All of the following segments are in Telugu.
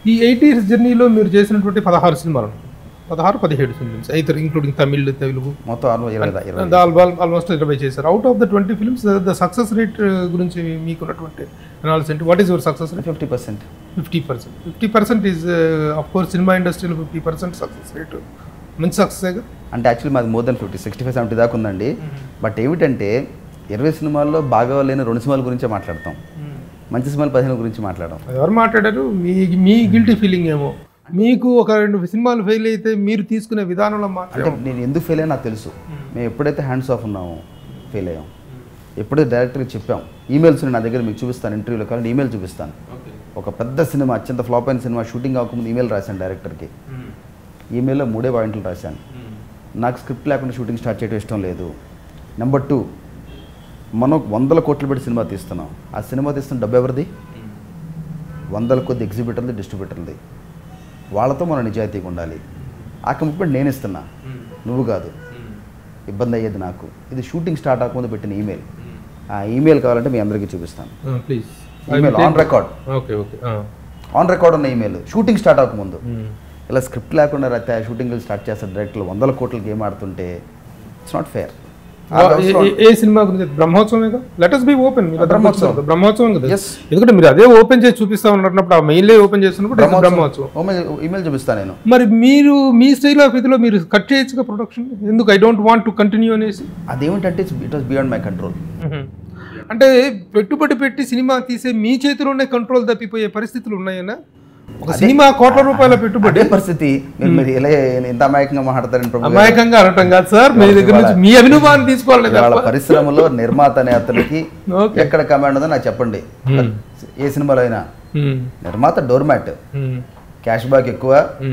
ఈ ఎయిట్ ఇయర్స్ జర్నీలో మీరు చేసినటువంటి పదహారు సినిమాలు పదహారు పదిహేడు ఫిల్మ్స్ అయితే ఇంక్లూడింగ్ తమిళ్ తెలుగు మొత్తం ఆల్మోస్ట్ ఇరవై ఇరవై ఆల్మోస్ట్ ఇరవై చేశారు out of the twenty films the success rate గురించి మీకున్నటువంటి అనాలిసిస్ ఏంటి what is your success rate fifty percent fifty percent fifty percent is of course cinema ఇండస్ట్రీలో ఫిఫ్టీ పర్సెంట్ సక్సెస్ రేట్ మంచి సక్సెస్ అంటే యాక్చువల్లీ మాది more than fifty sixty five seventy దాకా ఉందండి బట్ ఏమిటంటే ఇరవై సినిమాల్లో బాగా లేని రెండు సినిమాల గురించే మాట్లాడతాం మంచి సినిమాలు పదిహేను గురించి మాట్లాడడం ఎవరు మాట్లాడారు మీ మీ గిల్టీ ఫీలింగ్ ఏమో మీకు ఒక రెండు సినిమాలు ఫెయిల్ అయితే మీరు తీసుకునే విధానంలో అంటే మాత్రం నేను ఎందుకు ఫెయిల్ అయ్యా నాకు తెలుసు మేము ఎప్పుడైతే హ్యాండ్స్ ఆఫ్ ఉన్నామో ఫెయిల్ అయ్యాం ఎప్పుడైతే డైరెక్టర్కి చెప్పాం ఈమెయిల్స్ నా దగ్గర మీకు చూపిస్తాను ఇంటర్వ్యూలో కానీ ఈమెయిల్ చూపిస్తాను ఒక పెద్ద సినిమా అత్యంత ఫ్లాప్ అయిన సినిమా షూటింగ్ అవ్వకముందు ఈమెయిల్ రాశాను డైరెక్టర్కి ఈమెయిల్లో మూడే పాయింట్లు రాశాను నాకు స్క్రిప్ట్ లేకుండా షూటింగ్ స్టార్ట్ చేయడం ఇష్టం లేదు నెంబర్ టూ మనం వందల కోట్లు పెట్టి సినిమా తీస్తున్నాం ఆ సినిమా తీస్తున్న డబ్బు ఎవరిది వందల కొద్ది ఎగ్జిబిటర్ది డిస్ట్రిబ్యూటర్ది వాళ్ళతో మనం నిజాయితీగా ఉండాలి ఆ కమిట్మెంట్ నేను ఇస్తున్నా నువ్వు కాదు ఇబ్బంది అయ్యేది నాకు ఇది షూటింగ్ స్టార్ట్ అవ్వకముందు పెట్టిన ఈమెయిల్ ఆ ఈమెయిల్ కావాలంటే మీ అందరికీ చూపిస్తాను please email on record okay okay on record ఉన్న ఈమెయిల్ షూటింగ్ స్టార్ట్ అవ్వకముందు ఇలా స్క్రిప్ట్ లేకుండా అయితే షూటింగ్ స్టార్ట్ చేస్తారు డైరెక్టర్లు వందల కోట్ల గేమ్ ఆడుతుంటే ఇట్స్ నాట్ ఫేర్ ఏ సినిమా గురించి బ్రహ్మోత్సవమేగా లెట్ అస్ బి ఓపెన్ బ్రహ్మోత్సవం. బ్రహ్మోత్సవం కదా Yes. ఎందుకంటే మీరు అదే ఓపెన్ చేసి చూపిస్తా ఉన్నప్పుడు ఆ మెయిల్ ఓపెన్ చేస్తున్నప్పుడు it's బ్రహ్మోత్సవం ఈమెయిల్ చూపిస్తాను నేను మరి మీరు మీ స్టైల్ ఆఫ్ ఇదిలో మీరు కట్ చేయొచ్చుగా ప్రొడక్షన్ ఎందుకు I don't want to continue అనేసి అదేమిటంటే it was beyond my control అంటే పెట్టుబడి పెట్టి సినిమా తీసే మీ చేతిలోనే కంట్రోల్ తప్పిపోయే పరిస్థితులు ఉన్నాయన్నా ఒక సినిమా కోట్ల రూపాయల పెట్టుబడి అదే పరిస్థితి మీరు మీరు ఇలా ఇంత అమాయకంగా మాట్లాడతారని ప్రభు గారు. అమాయకంగా అనటం కాదు సార్ మీ దగ్గర నుంచి మీ అభినవాన్ని తీసుకోవాలి వాళ్ళ పరిశ్రమలో నిర్మాత అనే అతనికి Okay. ఎక్కడ కమాండ్ ఉందో నాకు చెప్పండి ఏ సినిమాలో అయినా నిర్మాత డోర్ మ్యాట్ క్యాష్ బ్యాక్ ఎక్కువ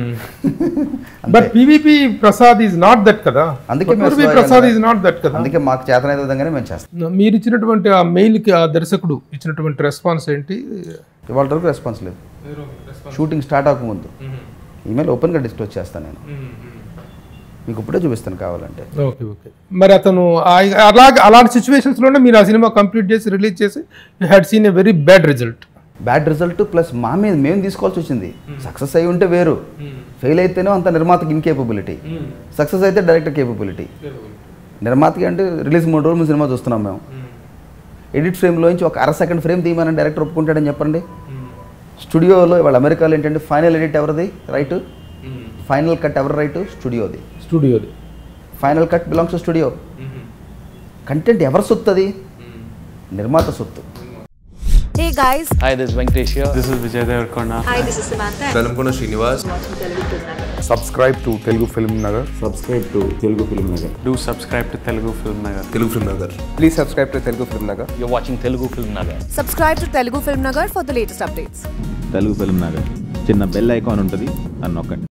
but PVP Prasad is not that కదా అందుకే అందుకే మేము ప్రసాద్ ఈజ్ నాట్ దట్ కదా అందుకే మాకు చేతనైన విధంగానే మేము చేస్తాం మీరు ఇచ్చినటువంటి ఆ మెయిల్ కి ఆ దర్శకుడు ఇచ్చినటువంటి రెస్పాన్స్ ఏంటి ఇవాళ వరకు రెస్పాన్స్ లేదు షూటింగ్ స్టార్ట్ అవ్వకముందు ఈమెయిల్ ఓపెన్గా డిస్క్లోజ్ చేస్తాను నేను మీకు ఇప్పుడే చూపిస్తాను కావాలంటే ఓకే ఓకే మరి అతను ఆ- అలాగే అలాంటి సిచ్యువేషన్స్ లోనే మీరు ఆ సినిమా కంప్లీట్ చేసి రిలీజ్ చేసి you had seen a very bad result bad result plus మా మీద మేము తీసుకోవాల్సి వచ్చింది సక్సెస్ అయి ఉంటే వేరు ఫెయిల్ అయితేనే అంత నిర్మాతకి ఇన్కేపబిలిటీ సక్సెస్ అయితే డైరెక్టర్ కేపబిలిటీ నిర్మాతకి అంటే రిలీజ్ మూడు రోజులు ముందు సినిమా చూస్తున్నాం మేము ఎడిట్ ఫ్రేమ్లోంచి ఒక అర సెకండ్ ఫ్రేమ్ తీయమని డైరెక్టర్ ఒప్పుకుంటాడని చెప్పండి స్టూడియోలో ఇవాళ అమెరికాలో ఏంటంటే ఫైనల్ ఎడిట్ ఎవరిది రైట్ ఫైనల్ కట్ ఎవరి రైట్ స్టూడియోది స్టూడియోది final cut belongs to studio content ఎవరి సొత్తు అది నిర్మాత సొత్తు Hey guys, Hi, this is Venkatesh here. This is Vijay Devarkonda. hi, this is Samantha. Velankonda Srinivas subscribe to Telugu Film Nagar Do subscribe to Telugu Film Nagar. Telugu Film Nagar please subscribe to Telugu Film Nagar You're watching Telugu Film Nagar. Subscribe to Telugu Film Nagar for the latest updates. Telugu Film Nagar చిన్న బెల్ ఐకాన్ ఉంటుంది అని నొక్కండి